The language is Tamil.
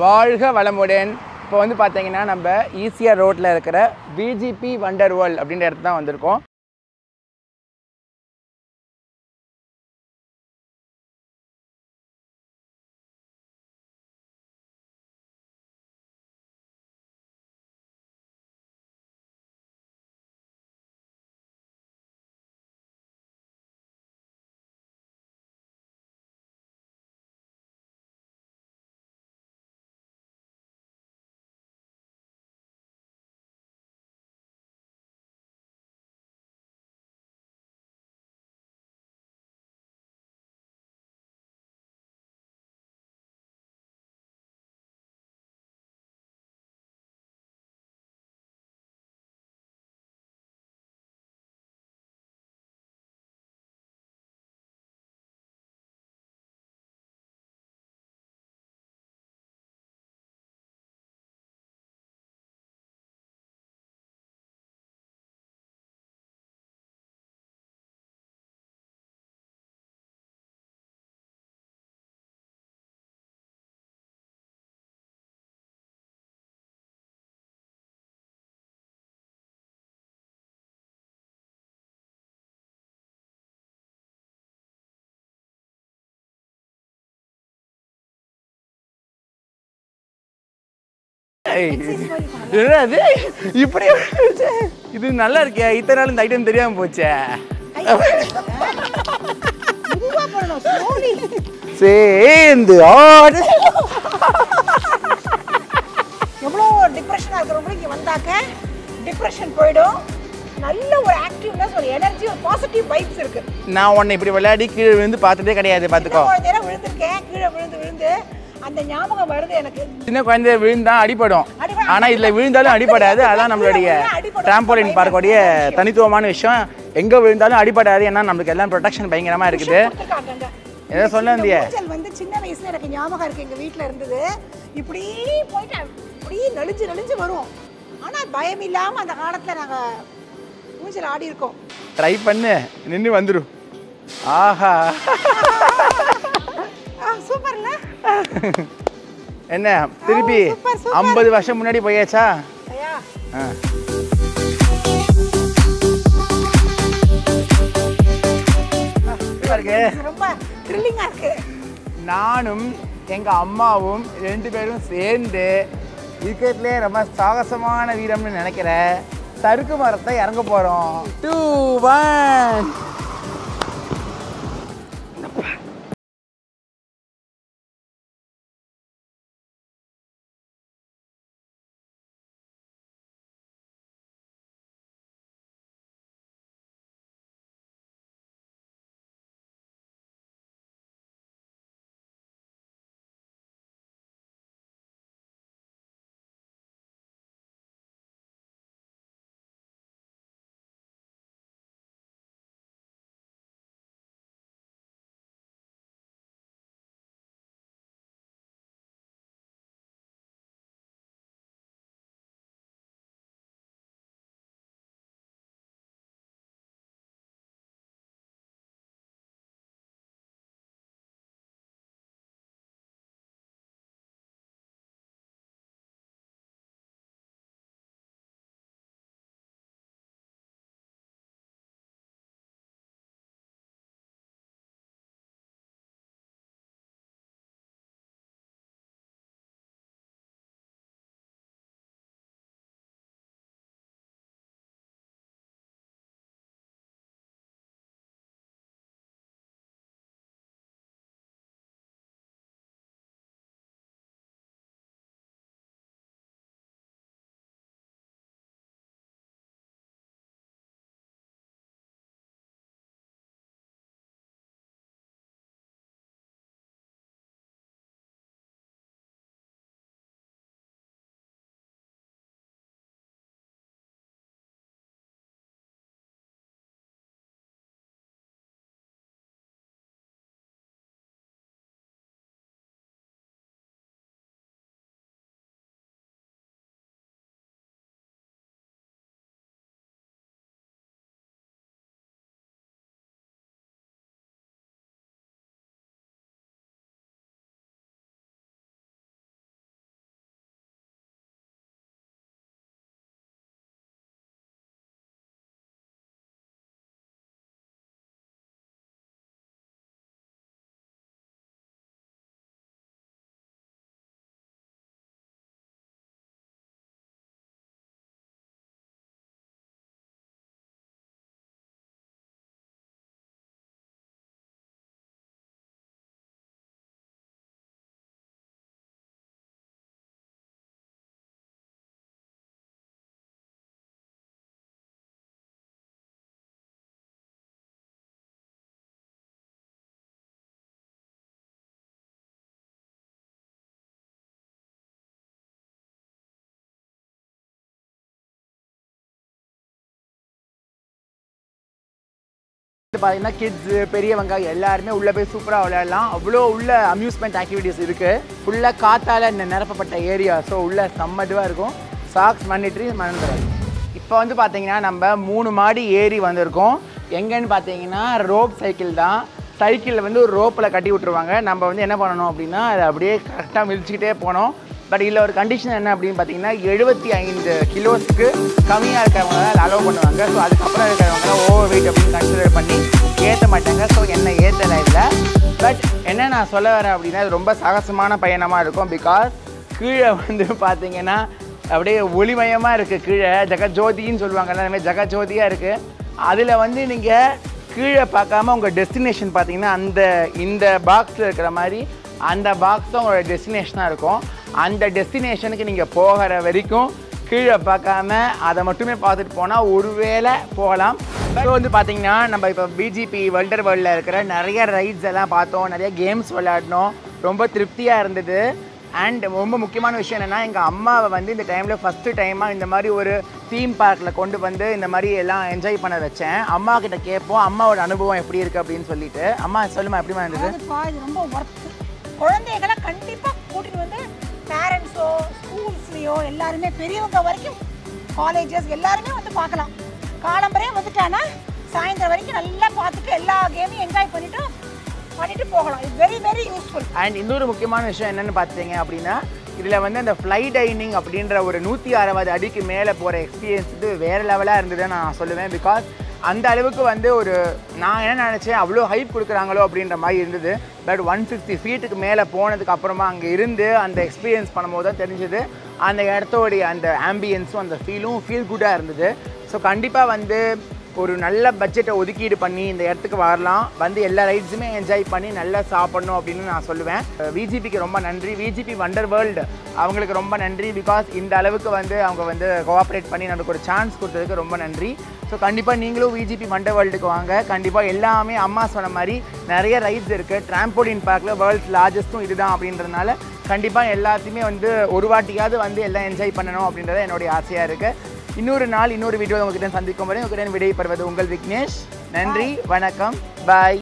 வாழ்க வளமுடன் இப்போ வந்து பார்த்தீங்கன்னா நம்ம ஈசிஆர் ரோட்டில் இருக்கிற விஜிபி வண்டர் வேர்ல்ட் அப்படின்ற இடத்துல தான் வந்திருக்கோம் ஏய், என்னது இப்படி இது நல்லா இருக்கே இத்தனை நாள் இந்த ஐட்டம் தெரியாம போச்சே மெதுவா பண்ணணும் slowly. சேர்ந்து ஆடு எவ்வளோ டிப்ரெஷனாக இருக்கிறவங்களும் இங்கே வந்தாக்க டிப்ரெஷன் போயிடும் நல்ல ஒரு ஆக்டிவ்னஸ் ஒரு எனர்ஜி ஒரு பாசிட்டிவ் வைப்ஸ் இருக்கு நான் உன்னை இப்படி விளையாடி கீழே விழுந்து பார்த்ததே கிடையாது பார்த்துக்கோ ஒரு தடவை விழுந்திருக்கேன் கீழே விழுந்து விழுந்து அந்த ஞாபகம் வருது எனக்கு சின்ன குழந்தை விழுந்தா அடிபடும் அடிபடும். ஆனா இதுல விழுந்தாலும் அடிபடாது அதான் நம்மளுடைய அடிபடும். டிராம்போலின் பார்க்கக்கூடிய தனித்துவமான விஷயம் எங்க விழுந்தாலும் அடிபடாது ஏன்னா நம்மளுக்கு எல்லாம் ப்ரொடெக்ஷன் பயங்கரமா இருக்குது கொடுத்துருக்காங்க ஏதோ சொல்ல வந்தியே ஊஞ்சல் வந்து சின்ன வயசுல எனக்கு ஞாபகம் இருக்கு எங்க வீட்ல இருந்தது இப்படி போயிட்டு இப்படி நெளிஞ்சு நெளிஞ்சு வரும் ஆனா பயம் இல்லாம அந்த காலத்துல நாங்க ஊஞ்சல் ஆடி இருக்கோம் ட்ரை பண்ணு நின்று வந்துடும் ஆஹா சூப்பர்ல என்ன திருப்பி சூப்பர், சூப்பர். ஐம்பது வருஷம் முன்னாடி போயாச்சா ஐயா ஆ. நல்லா இருக்கு ரொம்ப த்ரில்லிங்கா இருக்கு நானும் எங்க அம்மாவும் ரெண்டு பேரும் சேர்ந்து இருக்கிறதுலே ரொம்ப சாகசமான வீரம்னு நினைக்கிற சறுக்கு மரத்தை இறங்க போறோம் டூ ஒன் பார்த்தீங்கன்னா கிட்ஸு பெரியவங்க எல்லாருமே உள்ளே போய் சூப்பராக விளையாடலாம் அவ்வளோ உள்ள அம்யூஸ்மெண்ட் ஆக்டிவிட்டீஸ் இருக்குது ஃபுல்லாக காத்தால் நிரப்பப்பட்ட ஏரியா ஸோ உள்ள செம்ம இதுவாக இருக்கும் சாக்ஸ் மன்னிட்ரி மறந்துடாது இப்போ வந்து பார்த்தீங்கன்னா நம்ம மூணு மாடி ஏறி வந்திருக்கோம் எங்கன்னு பார்த்தீங்கன்னா ரோப் சைக்கிள் தான் சைக்கிளில் வந்து ஒரு ரோப்பில் கட்டி விட்ருவாங்க நம்ம வந்து என்ன பண்ணணும் அப்படின்னா அதை அப்படியே கரெக்டாக மிதிச்சுக்கிட்டே போனோம் பட் இதில் ஒரு கண்டிஷன் என்ன அப்படின்னு பார்த்தீங்கன்னா எழுபத்தி ஐந்து கிலோஸ்க்கு கம்மியாக இருக்கிறவங்க தான் அலோவ் பண்ணுவாங்க ஸோ அதுக்கப்புறம் இருக்கிறவங்க ஓவர் வெயிட் அப்படின்னு கன்சிடர் பண்ணி ஏற்ற மாட்டாங்க ஸோ என்ன ஏற்றலை இல்லை பட் என்ன நான் சொல்ல வரேன் அப்படின்னா இது ரொம்ப சாகசமான பயணமாக இருக்கும் பிகாஸ் கீழே வந்து பார்த்தீங்கன்னா அப்படியே ஒளிமயமாக இருக்குது கீழே ஜெகஜோதின்னு சொல்லுவாங்க எல்லாருமே ஜெகஜோதியாக இருக்குது அதில் வந்து நீங்கள் கீழே பார்க்காம உங்கள் டெஸ்டினேஷன் பார்த்தீங்கன்னா அந்த இந்த பாக்ஸில் இருக்கிற மாதிரி அந்த பாக்ஸ் தான் உங்களோட டெஸ்டினேஷனாக இருக்கும் அந்த டெஸ்டினேஷனுக்கு நீங்கள் போகிற வரைக்கும் கீழே பார்க்காம அதை மட்டுமே பார்த்துட்டு போனால் ஒருவேளை போகலாம் ஸோ வந்து பார்த்தீங்கன்னா நம்ம இப்போ பிஜிபி வேர்ல்டர் வேர்ல்டில் இருக்கிற நிறைய ரைட்ஸ் எல்லாம் பார்த்தோம் நிறைய கேம்ஸ் விளையாடினோம் ரொம்ப திருப்தியாக இருந்தது அண்ட் ரொம்ப முக்கியமான விஷயம் என்னென்னா எங்கள் அம்மாவை வந்து இந்த டைமில் ஃபஸ்ட்டு டைமாக இந்த மாதிரி ஒரு தீம் பார்க்கில் கொண்டு வந்து இந்த மாதிரி எல்லாம் என்ஜாய் பண்ண வச்சேன் அம்மா கிட்ட கேட்போம் அம்மாவோட அனுபவம் எப்படி இருக்குது அப்படின்னு சொல்லிட்டு அம்மா சொல்லுமா எப்படிமா இருந்தது அதுப்பா இது ரொம்ப ஒர்த்து குழந்தைகளை கண்டிப்பாக கூட்டிட்டு வந்து பேரண்ட்ஸோ ஸ்கூல்ஸ்லேயோ எல்லாருமே பெரியவங்க வரைக்கும் காலேஜஸ் எல்லாருமே வந்து பார்க்கலாம் காலம்பரே வந்துட்டானா சாயந்தரம் வரைக்கும் நல்லா பார்த்துட்டு எல்லா கேமையும் என்ஜாய் பண்ணிட்டு பண்ணிட்டு போகலாம் இது வெரி வெரி யூஸ்ஃபுல் அண்ட் இன்னொரு முக்கியமான விஷயம் என்னென்னு பார்த்தீங்க அப்படின்னா இதில் வந்து அந்த ஃப்ளை டைனிங் அப்படின்ற ஒரு நூற்றி அறுபது அடிக்கு மேலே போகிற எக்ஸ்பீரியன்ஸ் வந்து வேறு லெவலாக இருந்ததுன்னு நான் சொல்லுவேன் பிகாஸ் அந்த அளவுக்கு வந்து ஒரு நான் என்ன நினச்சேன் அவ்வளோ ஹைப் கொடுக்குறாங்களோ அப்படின்ற மாதிரி இருந்தது பட் ஒன் சிக்ஸ்டி ஃபீட்டுக்கு மேலே போனதுக்கு அப்புறமா அங்கே இருந்து அந்த எக்ஸ்பீரியன்ஸ் பண்ணும்போது தான் தெரிஞ்சது அந்த இடத்தோடைய அந்த ஆம்பியன்ஸும் அந்த ஃபீலும் ஃபீல் குட்டாக இருந்தது ஸோ கண்டிப்பாக வந்து ஒரு நல்ல பட்ஜெட்டை ஒதுக்கீடு பண்ணி இந்த இடத்துக்கு வரலாம் வந்து எல்லா ரைட்ஸுமே என்ஜாய் பண்ணி நல்லா சாப்பிடணும் அப்படின்னு நான் சொல்லுவேன் விஜிபிக்கு ரொம்ப நன்றி விஜிபி வண்டர் வேர்ல்டு அவங்களுக்கு ரொம்ப நன்றி பிகாஸ் இந்த அளவுக்கு வந்து அவங்க வந்து கோஆப்ரேட் பண்ணி நமக்கு ஒரு சான்ஸ் கொடுத்ததுக்கு ரொம்ப நன்றி ஸோ கண்டிப்பாக நீங்களும் விஜிபி வண்டர் வேர்ல்டுக்கு வாங்க கண்டிப்பாக எல்லாமே அம்மா சொன்ன மாதிரி நிறைய ரைட்ஸ் இருக்குது ட்ராம்போலின் பார்க்கில் வேர்ல்ட்ஸ் லார்ஜஸ்ட்டும் இதுதான் அப்படின்றதுனால கண்டிப்பாக எல்லாத்தையுமே வந்து ஒரு வாட்டியாவது வந்து எல்லாம் என்ஜாய் பண்ணணும் அப்படின்றது என்னுடைய ஆசையாக இருக்குது இன்னொரு நாள் இன்னொரு வீடியோ உங்ககிட்ட சந்திக்கும் வரை உங்ககிட்ட விடைபெறுவது உங்கள் விக்னேஷ் நன்றி வணக்கம் பாய்